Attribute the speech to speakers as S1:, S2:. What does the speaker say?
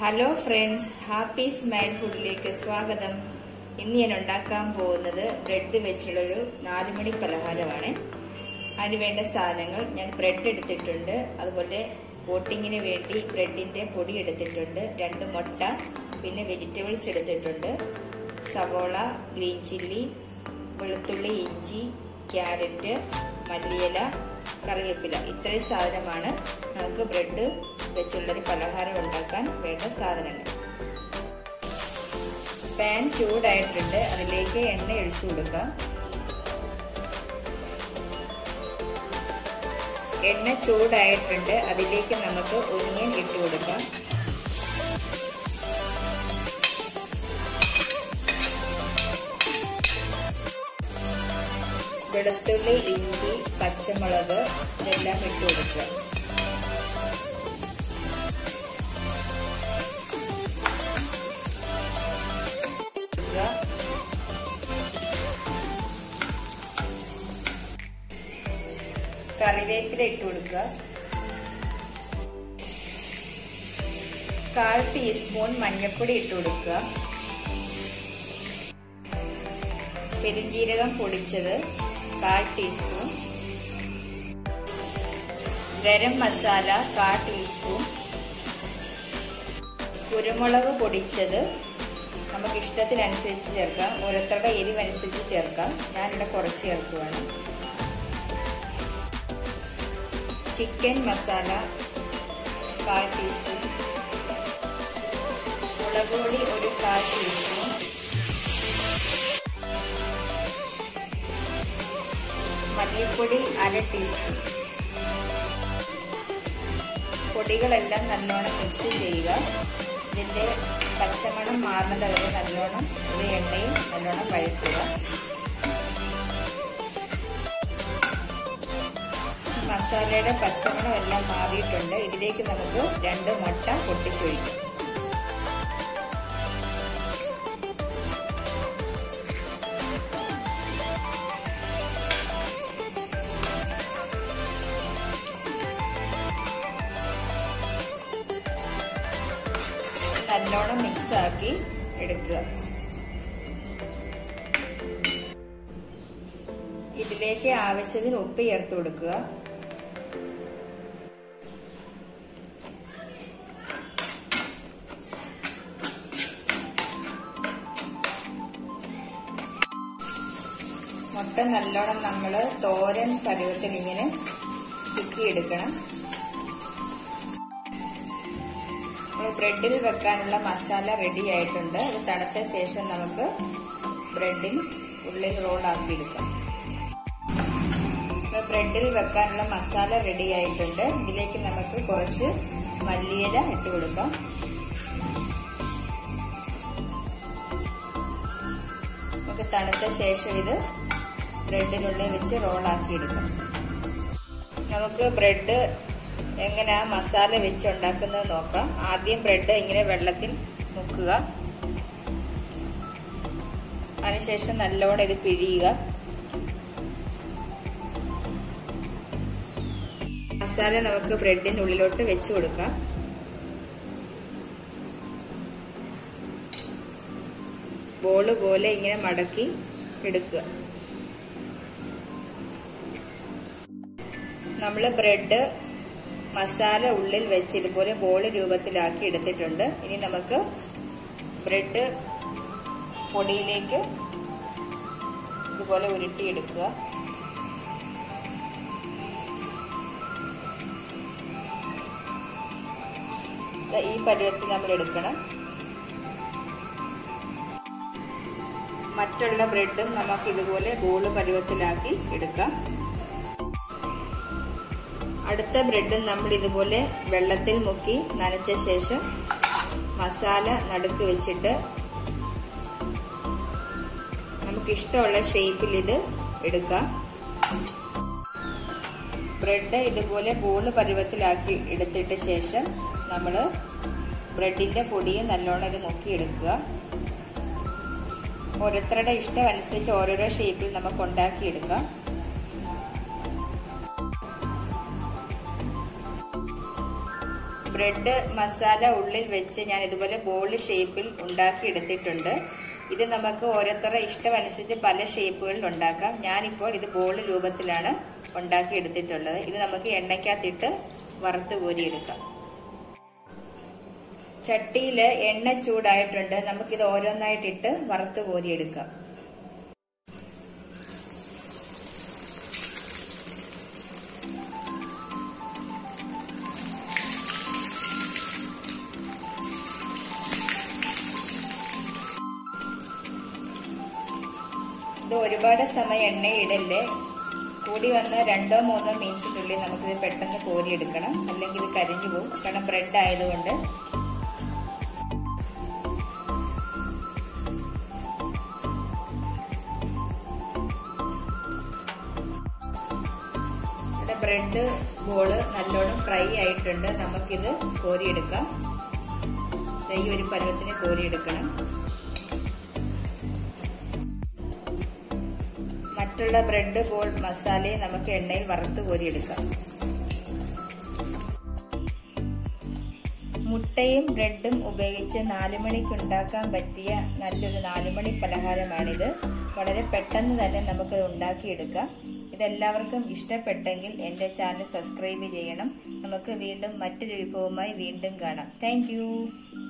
S1: hello friends happy smile ഫുഡിലേക്ക് സ്വാഗതം ഇന്ന് ഞാൻ ഉണ്ടാക്കാൻ പോകുന്നത് ബ്രെഡ് വെച്ചുള്ളൊരു നാലുമണി പലഹാരമാണ് അതിന് വേണ്ട സാധനങ്ങൾ ഞാൻ ബ്രെഡ് എടുത്തിട്ടുണ്ട് അതുപോലെ കോട്ടിങ്ങിന് വേണ്ടി ബ്രെഡിന്റെ പൊടി എടുത്തിട്ടുണ്ട് രണ്ട് മുട്ട പിന്നെ വെജിറ്റബിൾസ് എടുത്തിട്ടുണ്ട് സവോള ഗ്രീൻ ചില്ലി വെളുത്തുള്ളി ഇഞ്ചി ക്യാരറ്റ് മല്ലിയില കറിവേപ്പില ഇത്രയും സാധനമാണ് നമുക്ക് ബ്രെഡ് വെച്ചുള്ളൊരു പലഹാരം ഉണ്ടാക്കാൻ വേണ്ട സാധനങ്ങൾ പാൻ ചൂടായിട്ടുണ്ട് അതിലേക്ക് എണ്ണ ഒഴിച്ചു കൊടുക്കാം എണ്ണ ചൂടായിട്ടുണ്ട് അതിലേക്ക് നമുക്ക് ഒനിയൻ ഇട്ട് കൊടുക്കാം വെളുത്തുള്ളി ഇഞ്ചി പച്ചമുളക് ഇതെല്ലാം ഇട്ട് കൊടുക്കുക കറിവേപ്പില ഇട്ട് കൊടുക്കുക കാൽ ടീസ്പൂൺ മഞ്ഞൾപ്പൊടി ഇട്ട് കൊടുക്കുക പെരുംജീരകം പൊടിച്ചത് കാൽ ടീസ്പൂൺ ഗരം മസാല കാൽ ടീസ്പൂൺ കുരുമുളക് പൊടിച്ചത് നമുക്ക് ഇഷ്ടത്തിനനുസരിച്ച് ചേർക്കാം ഓരോരുത്തരുടെ എരിവനുസരിച്ച് ചേർക്കാം ഞാനിവിടെ കുറച്ച് ചേർക്കുവാണ് ചിക്കൻ മസാല കാൽ ടീസ്പൂൺ മുളക് പൊടി ഒരു കാൽ ടീസ്പൂൺ മല്ലിപ്പൊടി അര ടീസ്പൂൺ പൊടികളെല്ലാം നല്ലോണം മിക്സ് ചെയ്യുക ഇതിൻ്റെ പച്ചമണം മാറുന്നത് വരെ നല്ലോണം ഒരു എണ്ണയും നല്ലോണം വഴറ്റുക മസാലയുടെ പച്ചമണം എല്ലാം മാറിയിട്ടുണ്ട് ഇതിലേക്ക് നമുക്ക് രണ്ട് മുട്ട പൊട്ടിച്ചൊഴിക്കാം നല്ലോണം മിക്സ് ആക്കി എടുക്കുക ഇതിലേക്ക് ആവശ്യത്തിന് ഉപ്പ് ചേർത്ത് കൊടുക്കുക മുട്ട നല്ലോണം നമ്മൾ തോരൻ പരുവത്തിൽ ഇങ്ങനെ ചിക്കിയെടുക്കണം നമ്മൾ ബ്രെഡിൽ വെക്കാനുള്ള മസാല റെഡി ആയിട്ടുണ്ട് അത് തണുത്ത ശേഷം നമുക്ക് ബ്രെഡിൽ ഉള്ളിൽ റോൾ ആക്കിയെടുക്കാം ബ്രെഡിൽ വെക്കാനുള്ള മസാല റെഡി ആയിട്ടുണ്ട് ഇതിലേക്ക് നമുക്ക് കുറച്ച് മല്ലിയില ഇട്ട് കൊടുക്കാം നമുക്ക് തണുത്ത ശേഷം ഇത് ബ്രെഡിനുള്ളിൽ വെച്ച് റോൾ ആക്കിയെടുക്കാം നമുക്ക് ബ്രെഡ് എങ്ങനെയാ മസാല വെച്ച് ഉണ്ടാക്കുന്നത് നോക്കാം ആദ്യം ബ്രെഡ് ഇങ്ങനെ വെള്ളത്തിൽ മുക്കുക അതിനുശേഷം നല്ലോണം ഇത് പിഴിയുക മസാല നമുക്ക് ബ്രെഡിന്റെ ഉള്ളിലോട്ട് വെച്ച് കൊടുക്കാം ബോള് പോലെ ഇങ്ങനെ മടക്കി എടുക്കുക നമ്മൾ ബ്രെഡ് മസാല ഉള്ളിൽ വെച്ച് ഇതുപോലെ ബോൾ രൂപത്തിലാക്കി എടുത്തിട്ടുണ്ട് ഇനി നമുക്ക് ബ്രെഡ് പൊടിയിലേക്ക് ഇതുപോലെ ഉരുട്ടിയെടുക്കുക ഈ പരുവത്തിൽ നമ്മൾ എടുക്കണം മറ്റുള്ള ബ്രെഡും നമുക്ക് ഇതുപോലെ ബോള് പരുവത്തിലാക്കി എടുക്കാം അടുത്ത ബ്രെഡ് നമ്മൾ ഇതുപോലെ വെള്ളത്തിൽ മുക്കി നനച്ച ശേഷം മസാല നടുക്ക് വെച്ചിട്ട് നമുക്ക് ഇഷ്ടമുള്ള ഷേപ്പിൽ ഇത് എടുക്കാം ബ്രെഡ് ഇതുപോലെ ബോള് പരുവത്തിലാക്കി എടുത്തിട്ട് ശേഷം നമ്മൾ ബ്രെഡിന്റെ പൊടിയും നല്ലോണം ഇത് മുക്കിയെടുക്കുക ഓരോരുത്തരുടെ ഇഷ്ടം അനുസരിച്ച് ഓരോരോ ഷേപ്പിൽ നമുക്ക് ഉണ്ടാക്കിയെടുക്കാം ബ്രെഡ് മസാല ഉള്ളിൽ വെച്ച് ഞാൻ ഇതുപോലെ ബോൾ ഷേപ്പിൽ ഉണ്ടാക്കി എടുത്തിട്ടുണ്ട് ഇത് നമുക്ക് ഓരോരുത്തരുടെ ഇഷ്ടമനുസരിച്ച് പല ഷേപ്പുകളിൽ ഉണ്ടാക്കാം ഞാനിപ്പോൾ ഇത് ബോൾ രൂപത്തിലാണ് ഉണ്ടാക്കി എടുത്തിട്ടുള്ളത് ഇത് നമുക്ക് എണ്ണയ്ക്കകത്തിട്ട് വറുത്ത് കോരിയെടുക്കാം ചട്ടിയിൽ എണ്ണ ചൂടായിട്ടുണ്ട് നമുക്കിത് ഓരോന്നായിട്ടിട്ട് വറുത്ത് കോരിയെടുക്കാം ഇത് ഒരുപാട് സമയം എണ്ണയിടല്ലേ കൂടി വന്ന് രണ്ടോ മൂന്നോ മിനിറ്റിനുള്ളിൽ നമുക്കിത് പെട്ടെന്ന് കോരിയെടുക്കണം അല്ലെങ്കിൽ ഇത് കരിഞ്ഞു പോകും കാരണം ബ്രെഡ് ആയതുകൊണ്ട് ഇവിടെ ബ്രെഡ് ബോള് നല്ലോണം ഫ്രൈ ആയിട്ടുണ്ട് നമുക്കിത് കോരിയെടുക്കാം ഈ ഒരു പരുവത്തിന് കോരിയെടുക്കണം മറ്റുള്ള ബ്രെഡ് ബോൾ മസാലയും നമുക്ക് എണ്ണയിൽ വറുത്ത് കോരിയെടുക്കാം മുട്ടയും ബ്രെഡും ഉപയോഗിച്ച് നാലുമണിക്ക് ഉണ്ടാക്കാൻ പറ്റിയ നല്ലൊരു നാലുമണി പലഹാരമാണിത് വളരെ പെട്ടെന്ന് തന്നെ നമുക്കത് ഉണ്ടാക്കിയെടുക്കാം ഇതെല്ലാവർക്കും ഇഷ്ടപ്പെട്ടെങ്കിൽ എൻ്റെ ചാനൽ സബ്സ്ക്രൈബ് ചെയ്യണം നമുക്ക് വീണ്ടും മറ്റൊരു വിഭവമായി വീണ്ടും കാണാം താങ്ക്